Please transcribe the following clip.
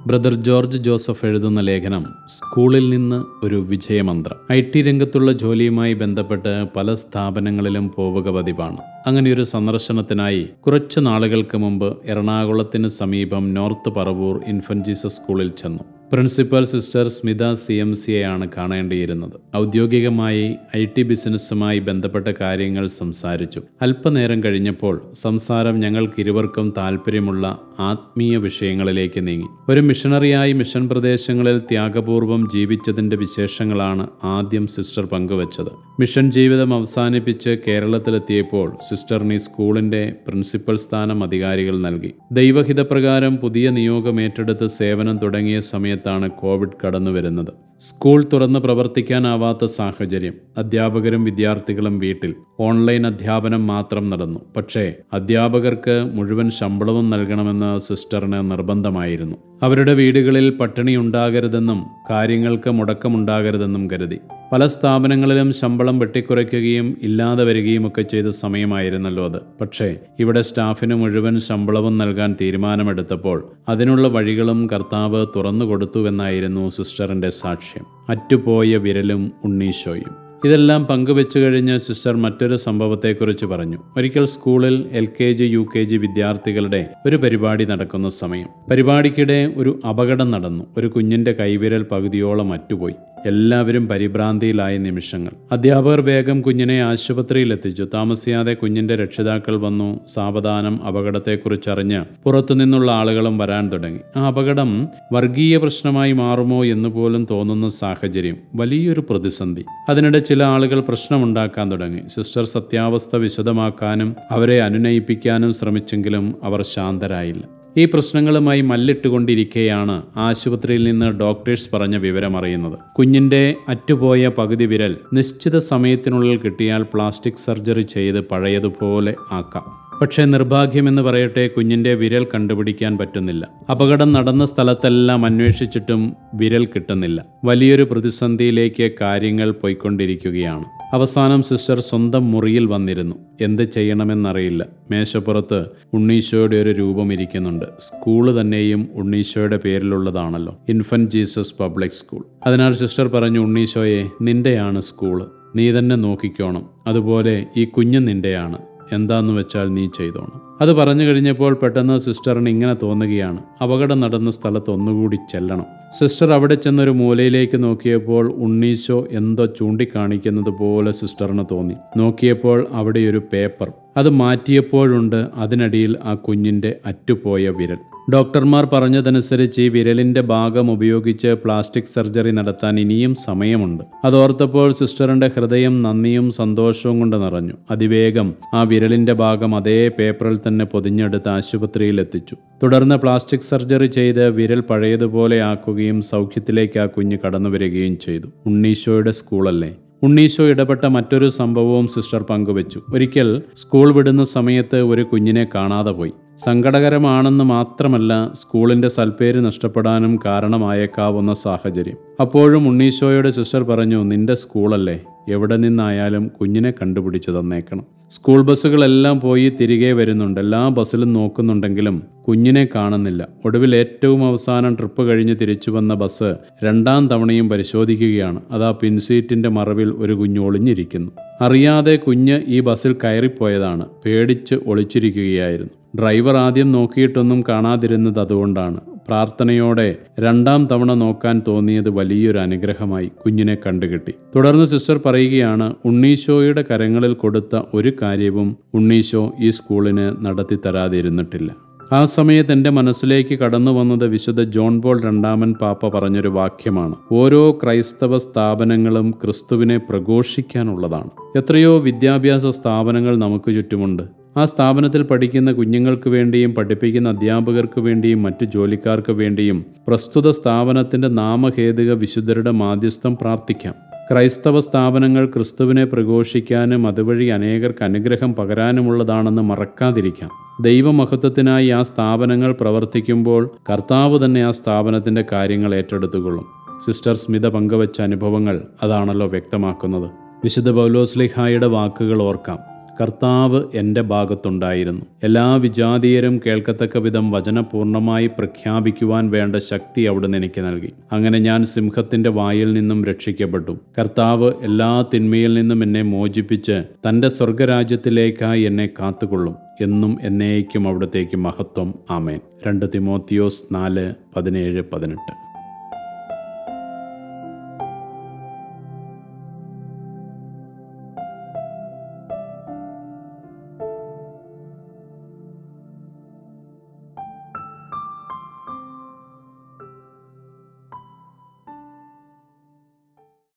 brother George Joseph എഴുതുന്ന ലേഖനം സ്കൂളിൽ നിന്ന് ഒരു വിജയമന്ത്രം ഐ ടി രംഗത്തുള്ള ജോലിയുമായി ബന്ധപ്പെട്ട് പല സ്ഥാപനങ്ങളിലും പോവുക പതിവാണ് അങ്ങനെ ഒരു സന്ദർശനത്തിനായി കുറച്ചു നാളുകൾക്ക് മുമ്പ് എറണാകുളത്തിന് സമീപം നോർത്ത് പറവൂർ ഇൻഫന്റ് ജീസസ് സ്കൂളിൽ ചെന്നു പ്രിൻസിപ്പൽ സിസ്റ്റർ സ്മിത സി എം സിയെയാണ് കാണേണ്ടിയിരുന്നത് ഔദ്യോഗികമായി ഐ ടി ബിസിനസ്സുമായി ബന്ധപ്പെട്ട കാര്യങ്ങൾ സംസാരിച്ചു അല്പനേരം കഴിഞ്ഞപ്പോൾ സംസാരം ഞങ്ങൾക്കിരുവർക്കും താല്പര്യമുള്ള ആത്മീയ വിഷയങ്ങളിലേക്ക് നീങ്ങി ഒരു മിഷണറിയായി മിഷൻ പ്രദേശങ്ങളിൽ ത്യാഗപൂർവം ജീവിച്ചതിൻ്റെ വിശേഷങ്ങളാണ് ആദ്യം സിസ്റ്റർ പങ്കുവച്ചത് മിഷൻ ജീവിതം അവസാനിപ്പിച്ച് കേരളത്തിലെത്തിയപ്പോൾ സിസ്റ്ററിന് ഈ സ്കൂളിൻ്റെ പ്രിൻസിപ്പൽ സ്ഥാനം അധികാരികൾ നൽകി ദൈവഹിതപ്രകാരം പുതിയ നിയോഗം ഏറ്റെടുത്ത് സേവനം തുടങ്ങിയ സമയത്താണ് കോവിഡ് കടന്നു വരുന്നത് സ്കൂൾ തുറന്ന് പ്രവർത്തിക്കാനാവാത്ത സാഹചര്യം അധ്യാപകരും വിദ്യാർത്ഥികളും വീട്ടിൽ ഓൺലൈൻ അധ്യാപനം മാത്രം നടന്നു പക്ഷേ അധ്യാപകർക്ക് മുഴുവൻ ശമ്പളവും നൽകണമെന്ന് സിസ്റ്ററിന് നിർബന്ധമായിരുന്നു അവരുടെ വീടുകളിൽ പട്ടിണി ഉണ്ടാകരുതെന്നും കാര്യങ്ങൾക്ക് മുടക്കമുണ്ടാകരുതെന്നും കരുതി പല സ്ഥാപനങ്ങളിലും ശമ്പളം വെട്ടിക്കുറയ്ക്കുകയും ഇല്ലാതെ വരികയും ഒക്കെ ചെയ്ത സമയമായിരുന്നല്ലോ അത് പക്ഷേ ഇവിടെ സ്റ്റാഫിന് മുഴുവൻ ശമ്പളവും നൽകാൻ തീരുമാനമെടുത്തപ്പോൾ അതിനുള്ള വഴികളും കർത്താവ് തുറന്നു കൊടുത്തുവെന്നായിരുന്നു സിസ്റ്ററിൻ്റെ സാക്ഷ്യം അറ്റുപോയ വിരലും ഉണ്ണീശോയും ഇതെല്ലാം പങ്കുവെച്ചു കഴിഞ്ഞ് സിസ്റ്റർ മറ്റൊരു സംഭവത്തെക്കുറിച്ച് പറഞ്ഞു ഒരിക്കൽ സ്കൂളിൽ L K G U K G വിദ്യാർത്ഥികളുടെ ഒരു പരിപാടി നടക്കുന്ന സമയം പരിപാടിക്കിടെ ഒരു അപകടം നടന്നു ഒരു കുഞ്ഞിന്റെ കൈവിരൽ പകുതിയോളം അറ്റുപോയി എല്ലാവരും പരിഭ്രാന്തിയിലായ നിമിഷങ്ങൾ അധ്യാപകർ വേഗം കുഞ്ഞിനെ ആശുപത്രിയിൽ എത്തിച്ചു താമസിയാതെ കുഞ്ഞിന്റെ രക്ഷിതാക്കൾ വന്നു സാവധാനം അപകടത്തെക്കുറിച്ചറിഞ്ഞ് പുറത്തുനിന്നുള്ള ആളുകളും വരാൻ തുടങ്ങി ആ അപകടം വർഗീയ പ്രശ്നമായി മാറുമോ എന്ന് പോലും തോന്നുന്ന സാഹചര്യം വലിയൊരു പ്രതിസന്ധി അതിനിടെ ചില ആളുകൾ പ്രശ്നമുണ്ടാക്കാൻ തുടങ്ങി സിസ്റ്റർ സത്യാവസ്ഥ വിശദമാക്കാനും അവരെ അനുനയിപ്പിക്കാനും ശ്രമിച്ചെങ്കിലും അവർ ശാന്തരായില്ല ഈ പ്രശ്നങ്ങളുമായി മല്ലിട്ടുകൊണ്ടിരിക്കെയാണ് ആശുപത്രിയിൽ നിന്ന് ഡോക്ടേഴ്സ് പറഞ്ഞ വിവരം അറിയുന്നത് കുഞ്ഞിന്റെ അറ്റുപോയ പകുതി വിരൽ നിശ്ചിത സമയത്തിനുള്ളിൽ കിട്ടിയാൽ പ്ലാസ്റ്റിക് സർജറി ചെയ്ത് പഴയതുപോലെ ആക്കാം പക്ഷേ നിർഭാഗ്യമെന്ന് പറയട്ടെ കുഞ്ഞിന്റെ വിരൽ കണ്ടുപിടിക്കാൻ പറ്റുന്നില്ല അപകടം നടന്ന സ്ഥലത്തെല്ലാം അന്വേഷിച്ചിട്ടും വിരൽ കിട്ടുന്നില്ല വലിയൊരു പ്രതിസന്ധിയിലേക്ക് കാര്യങ്ങൾ പോയിക്കൊണ്ടിരിക്കുകയാണ് അവസാനം സിസ്റ്റർ സ്വന്തം മുറിയിൽ വന്നിരുന്നു എന്ത് ചെയ്യണമെന്നറിയില്ല മേശപ്പുറത്ത് ഉണ്ണീശോയുടെ ഒരു രൂപം ഇരിക്കുന്നുണ്ട് സ്കൂള് തന്നെയും ഉണ്ണീശോയുടെ പേരിലുള്ളതാണല്ലോ ഇൻഫന്റ് ജീസസ് പബ്ലിക് സ്കൂൾ അതിനാൽ സിസ്റ്റർ പറഞ്ഞു ഉണ്ണീശോയെ നിന്റെയാണ് സ്കൂള് നീ തന്നെ നോക്കിക്കോണം അതുപോലെ ഈ കുഞ്ഞ് നിന്റെയാണ് എന്താന്ന് വെച്ചാൽ നീ ചെയ്തോണം അത് പറഞ്ഞു കഴിഞ്ഞപ്പോൾ പെട്ടെന്ന് സിസ്റ്ററിന് ഇങ്ങനെ തോന്നുകയാണ് അപകടം നടന്ന സ്ഥലത്ത് ഒന്നുകൂടി ചെല്ലണം സിസ്റ്റർ അവിടെ ചെന്നൊരു മൂലയിലേക്ക് നോക്കിയപ്പോൾ ഉണ്ണീശോ എന്തോ ചൂണ്ടിക്കാണിക്കുന്നത് പോലെ സിസ്റ്ററിന് തോന്നി നോക്കിയപ്പോൾ അവിടെ ഒരു പേപ്പർ അത് മാറ്റിയപ്പോഴുണ്ട് അതിനടിയിൽ ആ കുഞ്ഞിൻ്റെ അറ്റുപോയ വിരൽ ഡോക്ടർമാർ പറഞ്ഞതനുസരിച്ച് ഈ വിരലിന്റെ ഭാഗം ഉപയോഗിച്ച് പ്ലാസ്റ്റിക് സർജറി നടത്താൻ ഇനിയും സമയമുണ്ട് അതോർത്തപ്പോൾ സിസ്റ്ററിന്റെ ഹൃദയം നന്ദിയും സന്തോഷവും കൊണ്ട് നിറഞ്ഞു അതിവേഗം ആ വിരലിന്റെ ഭാഗം അതേ പേപ്പറിൽ തന്നെ പൊതിഞ്ഞെടുത്ത് ആശുപത്രിയിൽ എത്തിച്ചു തുടർന്ന് പ്ലാസ്റ്റിക് സർജറി ചെയ്ത് വിരൽ പഴയതുപോലെ ആക്കുകയും സൗഖ്യത്തിലേക്ക് ആ കുഞ്ഞ് കടന്നു വരികയും ചെയ്തു ഉണ്ണീശോയുടെ സ്കൂളല്ലേ ഉണ്ണീശോ ഇടപെട്ട മറ്റൊരു സംഭവവും സിസ്റ്റർ പങ്കുവച്ചു ഒരിക്കൽ സ്കൂൾ വിടുന്ന സമയത്ത് ഒരു കുഞ്ഞിനെ കാണാതെ പോയി സങ്കടകരമാണെന്ന് മാത്രമല്ല സ്കൂളിന്റെ സൽപ്പേര് നഷ്ടപ്പെടാനും കാരണമായേക്കാവുന്ന സാഹചര്യം അപ്പോഴും ഉണ്ണീശോയുടെ സിസ്റ്റർ പറഞ്ഞു നിന്റെ സ്കൂളല്ലേ എവിടെ നിന്നായാലും കുഞ്ഞിനെ കണ്ടുപിടിച്ചു തന്നേക്കണം സ്കൂൾ ബസ്സുകളെല്ലാം പോയി തിരികെ വരുന്നുണ്ട് എല്ലാ ബസ്സിലും നോക്കുന്നുണ്ടെങ്കിലും കുഞ്ഞിനെ കാണുന്നില്ല ഒടുവിൽ ഏറ്റവും അവസാനം ട്രിപ്പ് കഴിഞ്ഞ് തിരിച്ചു വന്ന ബസ് രണ്ടാം തവണയും പരിശോധിക്കുകയാണ് അതാ പിൻസീറ്റിന്റെ മറവിൽ ഒരു കുഞ്ഞ് ഒളിഞ്ഞിരിക്കുന്നു അറിയാതെ കുഞ്ഞ് ഈ ബസ്സിൽ കയറിപ്പോയതാണ് പേടിച്ച് ഒളിച്ചിരിക്കുകയായിരുന്നു ഡ്രൈവർ ആദ്യം നോക്കിയിട്ടൊന്നും കാണാതിരുന്നത് അതുകൊണ്ടാണ് പ്രാർത്ഥനയോടെ രണ്ടാം തവണ നോക്കാൻ തോന്നിയത് വലിയൊരു അനുഗ്രഹമായി കുഞ്ഞിനെ കണ്ടുകിട്ടി തുടർന്ന് സിസ്റ്റർ പറയുകയാണ് ഉണ്ണീശോയുടെ കരങ്ങളിൽ കൊടുത്ത ഒരു കാര്യവും ഉണ്ണീശോ ഈ സ്കൂളിന് നടത്തി തരാതിരുന്നിട്ടില്ല ആ സമയത്ത് എൻ്റെ മനസ്സിലേക്ക് കടന്നു വന്നത് വിശുദ്ധ ജോൺ പോൾ രണ്ടാമൻ പാപ്പ പറഞ്ഞൊരു വാക്യമാണ് ഓരോ ക്രൈസ്തവ സ്ഥാപനങ്ങളും ക്രിസ്തുവിനെ പ്രഘോഷിക്കാനുള്ളതാണ് എത്രയോ വിദ്യാഭ്യാസ സ്ഥാപനങ്ങൾ നമുക്ക് ചുറ്റുമുണ്ട് ആ സ്ഥാപനത്തിൽ പഠിക്കുന്ന കുഞ്ഞുങ്ങൾക്ക് വേണ്ടിയും പഠിപ്പിക്കുന്ന അധ്യാപകർക്ക് വേണ്ടിയും മറ്റു ജോലിക്കാർക്ക് വേണ്ടിയും പ്രസ്തുത സ്ഥാപനത്തിൻ്റെ നാമഹേതുക വിശുദ്ധരുടെ മാധ്യസ്ഥം പ്രാർത്ഥിക്കാം ക്രൈസ്തവ സ്ഥാപനങ്ങൾ ക്രിസ്തുവിനെ പ്രഘോഷിക്കാനും അതുവഴി അനേകർക്ക് അനുഗ്രഹം പകരാനുമുള്ളതാണെന്ന് മറക്കാതിരിക്കാം ദൈവമഹത്വത്തിനായി ആ സ്ഥാപനങ്ങൾ പ്രവർത്തിക്കുമ്പോൾ കർത്താവ് തന്നെ ആ സ്ഥാപനത്തിൻ്റെ കാര്യങ്ങൾ ഏറ്റെടുത്തുകൊള്ളും സിസ്റ്റർ സ്മിത പങ്കുവച്ച അനുഭവങ്ങൾ അതാണല്ലോ വ്യക്തമാക്കുന്നത് വിശുദ്ധ പൗലോസ്ലിഹായുടെ വാക്കുകൾ ഓർക്കാം കർത്താവ് എൻ്റെ ഭാഗത്തുണ്ടായിരുന്നു എല്ലാ വിജാതീയരും കേൾക്കത്തക്ക വിധം വചന പൂർണ്ണമായി പ്രഖ്യാപിക്കുവാൻ വേണ്ട ശക്തി അവിടുന്ന് എനിക്ക് നൽകി അങ്ങനെ ഞാൻ സിംഹത്തിൻ്റെ വായിൽ നിന്നും രക്ഷിക്കപ്പെട്ടു കർത്താവ് എല്ലാ തിന്മയിൽ നിന്നും എന്നെ മോചിപ്പിച്ച് തൻ്റെ സ്വർഗരാജ്യത്തിലേക്കായി എന്നെ കാത്തുകൊള്ളും എന്നും എന്നേക്കും അവിടത്തേക്ക് മഹത്വം ആമേൻ രണ്ട് തിമോത്തിയോസ് നാല് പതിനേഴ് പതിനെട്ട്